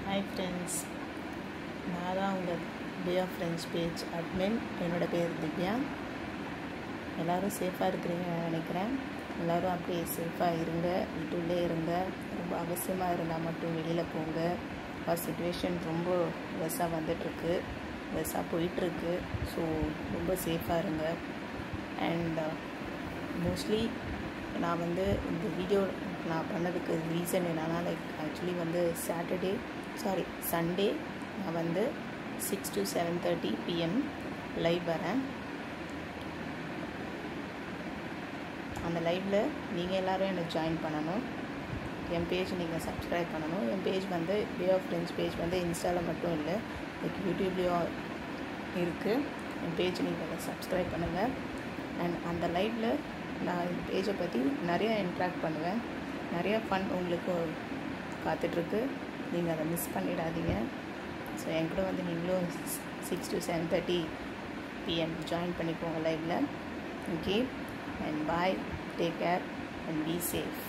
hi friends நான் தான் உங்கள் bay of friends page admin என்னோடய பேர் திவ்யா எல்லோரும் சேஃபாக இருக்கிறீங்கன்னு நினைக்கிறேன் எல்லோரும் அப்படியே சேஃபாக இருங்க வீட்டுள்ளே இருங்க ரொம்ப அவசியமாக இருந்தால் மட்டும் வெளியில் போங்க இப்போ சுச்சுவேஷன் ரொம்ப பெருசாக வந்துட்டுருக்கு பெருசாக போயிட்டுருக்கு ஸோ ரொம்ப சேஃபாக இருங்க அண்ட் மோஸ்ட்லி நான் வந்து இந்த வீடியோ நான் பண்ணதுக்கு ரீசன் என்னென்னா லைக் ஆக்சுவலி வந்து சாட்டர்டே சாரி சண்டே நான் வந்து six to seven thirty PM live வரேன் அந்த லைவில் நீங்கள் எல்லோரும் எனக்கு ஜாயின் பண்ணணும் என் பேஜ் நீங்கள் சப்ஸ்கிரைப் பண்ணணும் என் பேஜ் வந்து வே ஆஃப் ஃப்ரெண்ட்ஸ் பேஜ் வந்து இன்ஸ்டாவில் மட்டும் இல்லை லைக் யூடியூப்லேயும் இருக்குது என் பேஜ் நீங்கள் சப்ஸ்கிரைப் பண்ணுங்கள் அண்ட் அந்த லைவில் நான் இந்த பேஜை பற்றி நிறையா இன்ட்ராக்ட் பண்ணுவேன் நிறையா ஃபன் உங்களுக்கு காத்துட்ருக்கு நீங்கள் அதை மிஸ் பண்ணிடாதீங்க ஸோ என் கூட வந்து நீங்களும் six to seven thirty PM join பண்ணிக்கோங்க லைவில் okay and bye take care and be safe